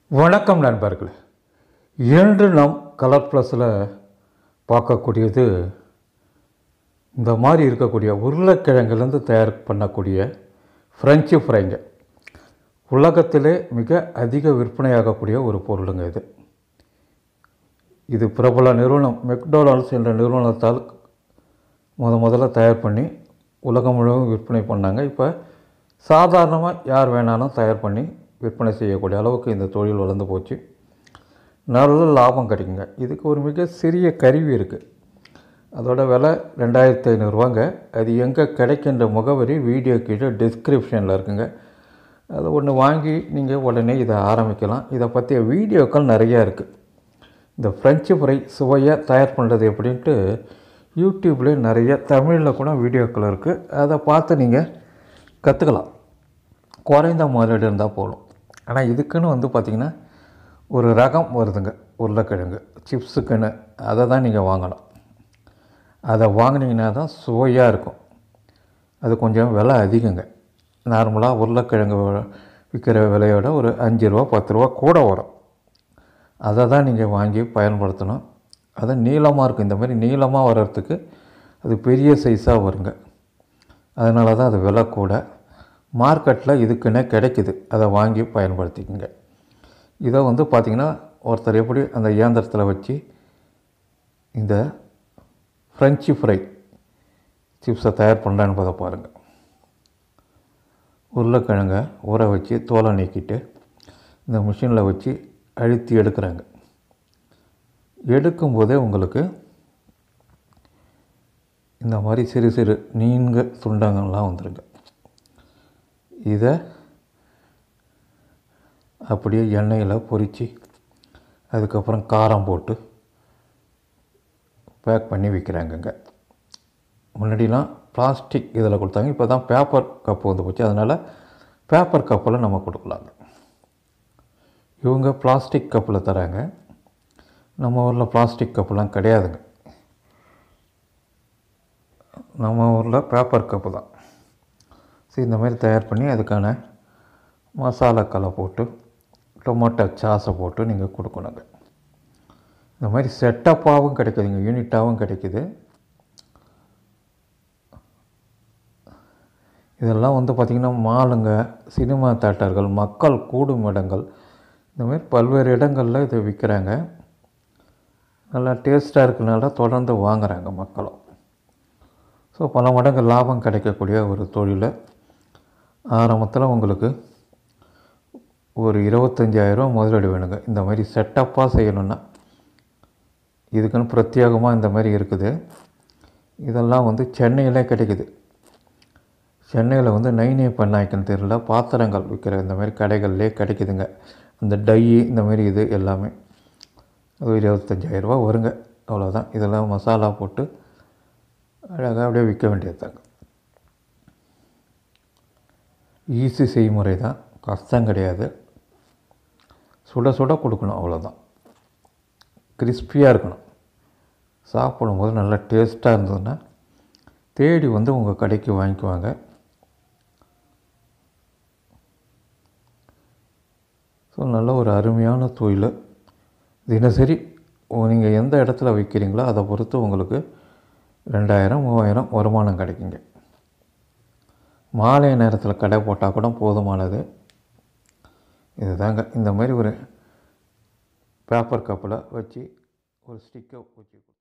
வணக்கம் நண்பர்களே இன்று நாம் கலர் ப்ளஸில் பார்க்கக்கூடியது இந்த மாதிரி இருக்கக்கூடிய உருளைக்கிழங்குலேருந்து தயார் பண்ணக்கூடிய ஃப்ரெஞ்சு ஃப்ரைங்க உலகத்திலே மிக அதிக விற்பனையாகக்கூடிய ஒரு பொருளுங்க இது இது பிரபல நிறுவனம் மெக்டொனால்ட்ஸ் என்ற நிறுவனத்தால் முத முதல்ல தயார் பண்ணி உலகம் முழுவதும் விற்பனை பண்ணாங்க இப்போ சாதாரணமாக யார் வேணாலும் தயார் பண்ணி விற்பனை செய்யக்கூடிய அளவுக்கு இந்த தொழில் வளர்ந்து போச்சு நல்ல லாபம் கிடைக்குங்க இதுக்கு ஒரு மிக சிறிய கருவி இருக்குது அதோட விலை ரெண்டாயிரத்தி ஐநூறுரூவாங்க அது எங்கே கிடைக்கின்ற முகவரி வீடியோ கீழே டிஸ்கிரிப்ஷனில் இருக்குங்க அதை ஒன்று வாங்கி நீங்கள் உடனே இதை ஆரம்பிக்கலாம் இதை பற்றிய வீடியோக்கள் நிறையா இருக்குது இந்த ஃப்ரெஞ்சு ஃப்ரை சுவையாக தயார் பண்ணுறது எப்படின்ட்டு யூடியூப்லேயே நிறைய தமிழில் கூட வீடியோக்கள் இருக்குது அதை பார்த்து நீங்கள் கற்றுக்கலாம் குறைந்த முதலீடு இருந்தால் போதும் ஆனால் இதுக்குன்னு வந்து பார்த்திங்கன்னா ஒரு ரகம் வருதுங்க உருளைக்கிழங்கு சிப்ஸுக்குன்னு அதை தான் நீங்கள் வாங்கணும் அதை வாங்கினீங்கன்னா தான் சுவையாக இருக்கும் அது கொஞ்சம் விலை அதிகங்க நார்மலாக உருளைக்கிழங்கு விற்கிற விலையோட ஒரு அஞ்சு ரூபா பத்து ரூபா கூட வரும் அதை தான் நீங்கள் வாங்கி பயன்படுத்தணும் அது நீளமாக இருக்கும் இந்த மாதிரி நீளமாக வர்றதுக்கு அது பெரிய சைஸாக வருங்க அதனால தான் அது விலை கூட மார்க்கெட்டில் இதுக்குன்னே கிடைக்குது அதை வாங்கி பயன்படுத்திக்கங்க இதை வந்து பார்த்திங்கன்னா ஒருத்தர் எப்படி அந்த இயந்திரத்தில் வச்சு இந்த ஃப்ரெஞ்சு ஃப்ரை சிப்ஸை தயார் பண்ணுறான்னு என்பதை பாருங்கள் உருளைக்கிழங்க ஊற வச்சு தோலை நீக்கிட்டு இந்த மிஷினில் வச்சு அழுத்தி எடுக்கிறாங்க எடுக்கும்போதே உங்களுக்கு இந்த மாதிரி சிறு சிறு நீண்ட துண்டங்கள்லாம் வந்துருங்க இதை அப்படியே எண்ணெயில் பொரித்து அதுக்கப்புறம் காரம் போட்டு பேக் பண்ணி விற்கிறாங்கங்க முன்னாடிலாம் பிளாஸ்டிக் இதில் கொடுத்தாங்க இப்போ தான் பேப்பர் கப்பு வந்து போச்சு அதனால் பேப்பர் கப்பில் நம்ம கொடுக்கலாங்க இவங்க பிளாஸ்டிக் கப்பில் தராங்க நம்ம ஊரில் பிளாஸ்டிக் கப்புலாம் கிடையாதுங்க நம்ம ஊரில் பேப்பர் கப்பு தான் சரி இந்த மாதிரி தயார் பண்ணி அதுக்கான மசாலாக்களை போட்டு டொமேட்டோ சாஸை போட்டு நீங்கள் கொடுக்கணுங்க இந்த மாதிரி செட்டப்பாகவும் கிடைக்குதுங்க யூனிட்டாகவும் கிடைக்குது இதெல்லாம் வந்து பார்த்திங்கன்னா மாலுங்க சினிமா தேட்டர்கள் மக்கள் கூடும் இடங்கள் இந்த மாதிரி பல்வேறு இடங்களில் இதை விற்கிறாங்க நல்லா டேஸ்ட்டாக இருக்கனால தொடர்ந்து வாங்குகிறாங்க மக்களும் ஸோ பல மடங்கு லாபம் கிடைக்கக்கூடிய ஒரு தொழில் ஆரம்பத்தில் உங்களுக்கு ஒரு இருபத்தஞ்சாயிரம் முதலீடு வேணுங்க இந்த மாதிரி செட்டப்பாக செய்யணுன்னா இதுக்குன்னு பிரத்யேகமாக இந்த மாதிரி இருக்குது இதெல்லாம் வந்து சென்னையிலே கிடைக்குது சென்னையில் வந்து நைனே பண்ணாய்க்கன் தெருவில் பாத்திரங்கள் விற்கிற இந்த மாதிரி கடைகள்லேயே கிடைக்குதுங்க இந்த டை இந்த மாதிரி இது எல்லாமே அது இருபத்தஞ்சாயிரரூபா வருங்க அவ்வளோதான் இதெல்லாம் மசாலா போட்டு அழகாக அப்படியே விற்க வேண்டியதுதாங்க ஈஸி செய்முறை தான் கஷ்டம் கிடையாது சுட சுட கொடுக்கணும் அவ்வளோதான் கிறிஸ்பியாக இருக்கணும் சாப்பிடும்போது நல்லா டேஸ்ட்டாக இருந்ததுன்னா தேடி வந்து உங்கள் கடைக்கு வாங்கிக்குவாங்க ஸோ நல்ல ஒரு அருமையான தொழில் தினசரி நீங்கள் எந்த இடத்துல விற்கிறீங்களோ அதை பொறுத்து உங்களுக்கு ரெண்டாயிரம் மூவாயிரம் வருமானம் கிடைக்குங்க மாலை நேரத்தில் கடை போட்டால் கூட போதுமானது இதுதாங்க இந்த மாதிரி ஒரு பேப்பர் கப்பில் வச்சு ஒரு ஸ்டிக்கை வச்சு